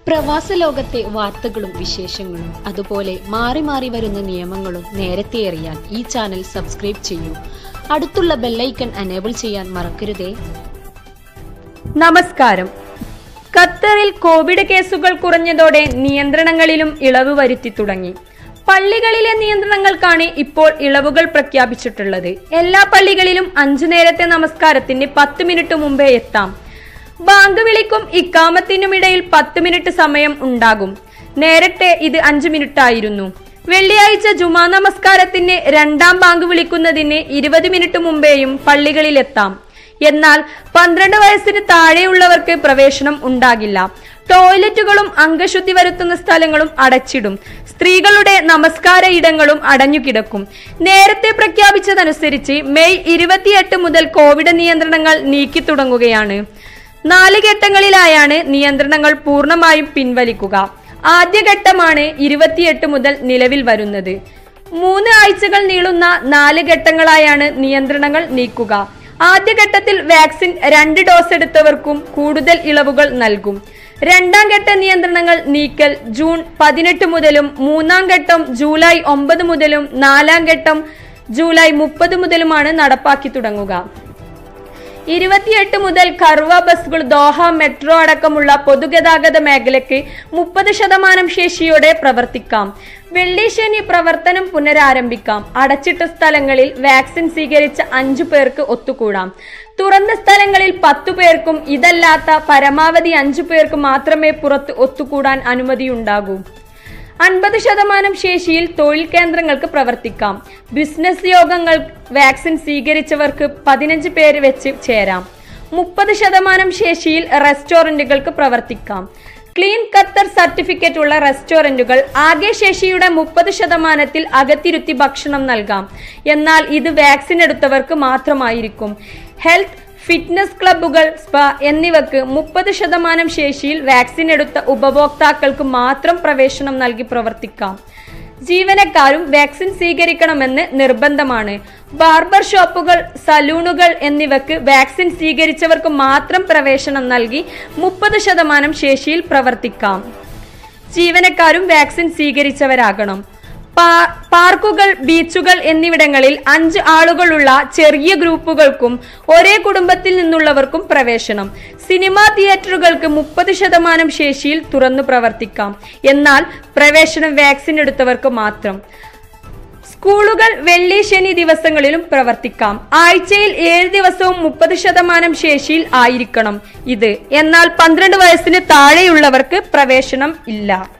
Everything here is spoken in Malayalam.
പ്രവാസ ലോകത്തെ വാർത്തകളും വിശേഷങ്ങളും അതുപോലെ മാറി മാറി വരുന്ന നിയമങ്ങളും നേരത്തെ അറിയാൻ ഈ ചാനൽ സബ്സ്ക്രൈബ് ചെയ്യൂ അടുത്തുള്ള ബെല്ലൈക്കൺ അനേബിൾ ചെയ്യാൻ മറക്കരുതേ നമസ്കാരം ഖത്തറിൽ കോവിഡ് കേസുകൾ കുറഞ്ഞതോടെ നിയന്ത്രണങ്ങളിലും ഇളവ് വരുത്തി തുടങ്ങി പള്ളികളിലെ നിയന്ത്രണങ്ങൾക്കാണ് ഇപ്പോൾ ഇളവുകൾ പ്രഖ്യാപിച്ചിട്ടുള്ളത് എല്ലാ പള്ളികളിലും അഞ്ചു നേരത്തെ നമസ്കാരത്തിന് പത്ത് മിനിറ്റ് മുമ്പേ എത്താം ബാങ്ക് വിളിക്കും ഇക്കാമത്തിനുമിടയിൽ പത്ത് മിനിറ്റ് സമയം ഉണ്ടാകും നേരത്തെ ഇത് അഞ്ചു മിനിറ്റ് ആയിരുന്നു വെള്ളിയാഴ്ച ജുമാ നമസ്കാരത്തിന് രണ്ടാം ബാങ്ക് വിളിക്കുന്നതിന് ഇരുപത് മിനിറ്റ് മുമ്പേയും പള്ളികളിലെത്താം എന്നാൽ പന്ത്രണ്ട് വയസ്സിന് താഴെയുള്ളവർക്ക് പ്രവേശനം ഉണ്ടാകില്ല ടോയ്ലറ്റുകളും അംഗശുദ്ധി വരുത്തുന്ന സ്ഥലങ്ങളും അടച്ചിടും സ്ത്രീകളുടെ നമസ്കാര ഇടങ്ങളും അടഞ്ഞുകിടക്കും നേരത്തെ പ്രഖ്യാപിച്ചതനുസരിച്ച് മെയ് ഇരുപത്തിയെട്ട് മുതൽ കോവിഡ് നിയന്ത്രണങ്ങൾ നീക്കി തുടങ്ങുകയാണ് നാല് ഘട്ടങ്ങളിലായാണ് നിയന്ത്രണങ്ങൾ പൂർണ്ണമായും പിൻവലിക്കുക ആദ്യഘട്ടമാണ് ഇരുപത്തിയെട്ട് മുതൽ നിലവിൽ വരുന്നത് മൂന്ന് ആഴ്ചകൾ നീളുന്ന നാല് ഘട്ടങ്ങളായാണ് നിയന്ത്രണങ്ങൾ നീക്കുക ആദ്യഘട്ടത്തിൽ വാക്സിൻ രണ്ട് ഡോസ് എടുത്തവർക്കും കൂടുതൽ ഇളവുകൾ നൽകും രണ്ടാം ഘട്ട നിയന്ത്രണങ്ങൾ നീക്കൽ ജൂൺ പതിനെട്ട് മുതലും മൂന്നാം ഘട്ടം ജൂലൈ ഒമ്പത് മുതലും നാലാം ഘട്ടം ജൂലൈ മുപ്പത് മുതലുമാണ് നടപ്പാക്കി തുടങ്ങുക ഇരുപത്തിയെട്ട് മുതൽ കർവ ബസ്സുകൾ ദോഹ മെട്രോ അടക്കമുള്ള പൊതുഗതാഗത മേഖലയ്ക്ക് മുപ്പത് ശതമാനം ശേഷിയോടെ പ്രവർത്തിക്കാം വെള്ളി ശനി പ്രവർത്തനം പുനരാരംഭിക്കാം അടച്ചിട്ട സ്ഥലങ്ങളിൽ വാക്സിൻ സ്വീകരിച്ച അഞ്ചു പേർക്ക് ഒത്തുകൂടാം തുറന്ന സ്ഥലങ്ങളിൽ പത്തു പേർക്കും ഇതല്ലാത്ത പരമാവധി അഞ്ചു പേർക്ക് മാത്രമേ പുറത്ത് ഒത്തുകൂടാൻ അനുമതിയുണ്ടാകൂ അൻപത് ശതമാനം ശേഷിയിൽ തൊഴിൽ കേന്ദ്രങ്ങൾക്ക് പ്രവർത്തിക്കാം ബിസിനസ് യോഗങ്ങൾ വാക്സിൻ സ്വീകരിച്ചവർക്ക് പതിനഞ്ച് പേര് വെച്ച് ചേരാം മുപ്പത് ശതമാനം ശേഷിയിൽ റെസ്റ്റോറന്റുകൾക്ക് പ്രവർത്തിക്കാം ക്ലീൻ ഖത്തർ സർട്ടിഫിക്കറ്റ് ഉള്ള റെസ്റ്റോറന്റുകൾ ആകെ ശേഷിയുടെ മുപ്പത് ശതമാനത്തിൽ അകത്തിരുത്തി ഭക്ഷണം നൽകാം എന്നാൽ ഇത് വാക്സിൻ എടുത്തവർക്ക് മാത്രമായിരിക്കും ഹെൽത്ത് ഫിറ്റ്നസ് ക്ലബ്ബുകൾ സ്പാ എന്നിവക്ക് മുപ്പത് ശതമാനം ശേഷിയിൽ വാക്സിൻ എടുത്ത ഉപഭോക്താക്കൾക്ക് മാത്രം പ്രവേശനം നൽകി പ്രവർത്തിക്കാം ജീവനക്കാരും വാക്സിൻ സ്വീകരിക്കണമെന്ന് നിർബന്ധമാണ് ബാർബർ ഷോപ്പുകൾ സലൂണുകൾ എന്നിവക്ക് വാക്സിൻ സ്വീകരിച്ചവർക്ക് മാത്രം പ്രവേശനം നൽകി മുപ്പത് ശതമാനം ശേഷിയിൽ പ്രവർത്തിക്കാം ജീവനക്കാരും വാക്സിൻ സ്വീകരിച്ചവരാകണം പാ- പാർക്കുകൾ ബീച്ചുകൾ എന്നിവിടങ്ങളിൽ അഞ്ച് ആളുകളുള്ള ചെറിയ ഗ്രൂപ്പുകൾക്കും ഒരേ കുടുംബത്തിൽ നിന്നുള്ളവർക്കും പ്രവേശനം സിനിമാ തിയേറ്ററുകൾക്ക് മുപ്പത് ശതമാനം ശേഷിയിൽ തുറന്നു പ്രവർത്തിക്കാം എന്നാൽ പ്രവേശനം വാക്സിൻ എടുത്തവർക്ക് മാത്രം സ്കൂളുകൾ വെള്ളി ശനി ദിവസങ്ങളിലും പ്രവർത്തിക്കാം ആഴ്ചയിൽ ഏഴ് ദിവസവും മുപ്പത് ശതമാനം ശേഷിയിൽ ആയിരിക്കണം ഇത് എന്നാൽ പന്ത്രണ്ട് വയസ്സിന് താഴെയുള്ളവർക്ക് പ്രവേശനം ഇല്ല